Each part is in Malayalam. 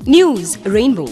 News Rainbow.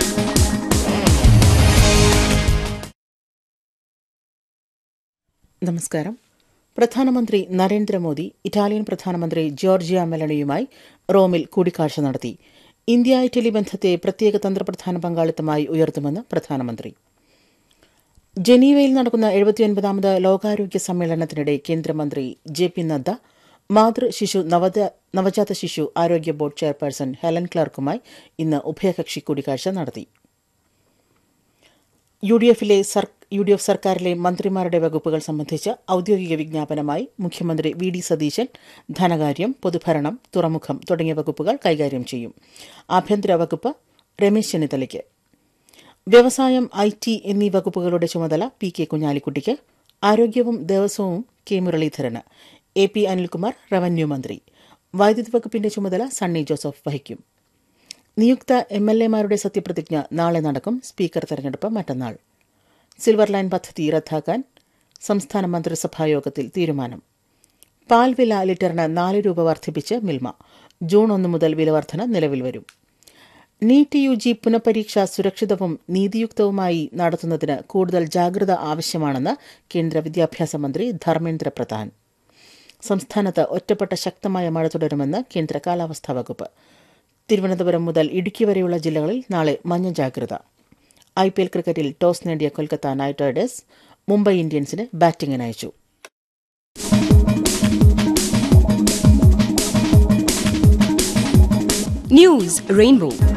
നമസ്കാരം പ്രധാനമന്ത്രി നരേന്ദ്രമോദി ഇറ്റാലിയൻ പ്രധാനമന്ത്രി ജോർജിയ മെലണിയുമായി റോമിൽ കൂടിക്കാഴ്ച നടത്തി ഇന്ത്യ ഇറ്റലി ബന്ധത്തെ പ്രത്യേക തന്ത്രപ്രധാന പങ്കാളിത്തമായി ഉയർത്തുമെന്ന് പ്രധാനമന്ത്രി ജനീവയിൽ നടക്കുന്ന എഴുപത്തിയൊൻപതാമത് ലോകാരോഗ്യ സമ്മേളനത്തിനിടെ കേന്ദ്രമന്ത്രി ജെ പി നദ്ദ മാതൃ ശിശു നവജ- നവജാത ശിശു ആരോഗ്യ ബോർഡ് ചെയർപേഴ്സൺ ഹെലൻ ക്ലർക്കുമായി ഇന്ന് ഉഭയകക്ഷി കൂടിക്കാഴ്ച നടത്തി യു ഡി എഫിലെ സർ യു ഡി എഫ് സർക്കാരിലെ മന്ത്രിമാരുടെ വകുപ്പുകൾ സംബന്ധിച്ച് ഔദ്യോഗിക വിജ്ഞാപനമായി മുഖ്യമന്ത്രി വി ഡി സതീശൻ ധനകാര്യം പൊതുഭരണം തുറമുഖം തുടങ്ങിയ വകുപ്പുകൾ കൈകാര്യം ചെയ്യും ആഭ്യന്തര വകുപ്പ് രമേശ് ചെന്നിത്തലയ്ക്ക് വ്യവസായം ഐ ടി എന്നീ വകുപ്പുകളുടെ ചുമതല പി കെ കുഞ്ഞാലിക്കുട്ടിക്ക് ആരോഗ്യവും ദേവസ്വവും കെ മുരളീധരന് എ പി അനിൽകുമാർ റവന്യൂ മന്ത്രി വൈദ്യുതി വകുപ്പിന്റെ ചുമതല സണ്ണി ജോസഫ് വഹിക്കും നിയുക്ത എം എൽ എമാരുടെ സത്യപ്രതിജ്ഞ നാളെ നടക്കും സ്പീക്കർ തെരഞ്ഞെടുപ്പ് മറ്റന്നാൾ സിൽവർ ലൈൻ പദ്ധതി റദ്ദാക്കാൻ സംസ്ഥാന മന്ത്രിസഭാ യോഗത്തിൽ തീരുമാനം പാൽ വില ലിറ്ററിന് നാല് രൂപ വർദ്ധിപ്പിച്ച് മിൽമ ജൂൺ ഒന്ന് മുതൽ വില വർധന നിലവിൽ വരും നീറ്റ് യു ജി പുനഃപരീക്ഷ സുരക്ഷിതവും നീതിയുക്തവുമായി നടത്തുന്നതിന് കൂടുതൽ ജാഗ്രത ആവശ്യമാണെന്ന് കേന്ദ്ര വിദ്യാഭ്യാസ മന്ത്രി ധർമ്മേന്ദ്ര പ്രധാൻ സംസ്ഥാനത്ത് ഒറ്റപ്പെട്ട ശക്തമായ മഴ തുടരുമെന്ന് കേന്ദ്ര കാലാവസ്ഥാ വകുപ്പ് തിരുവനന്തപുരം മുതൽ ഇടുക്കി വരെയുള്ള ജില്ലകളിൽ നാളെ മഞ്ഞ ജാഗ്രത ഐ പി എൽ ക്രിക്കറ്റിൽ ടോസ് നേടിയ കൊൽക്കത്ത നൈറ്റ് റൈഡേഴ്സ് മുംബൈ ഇന്ത്യൻസിന് ബാറ്റിംഗിന് അയച്ചു News Rainbow.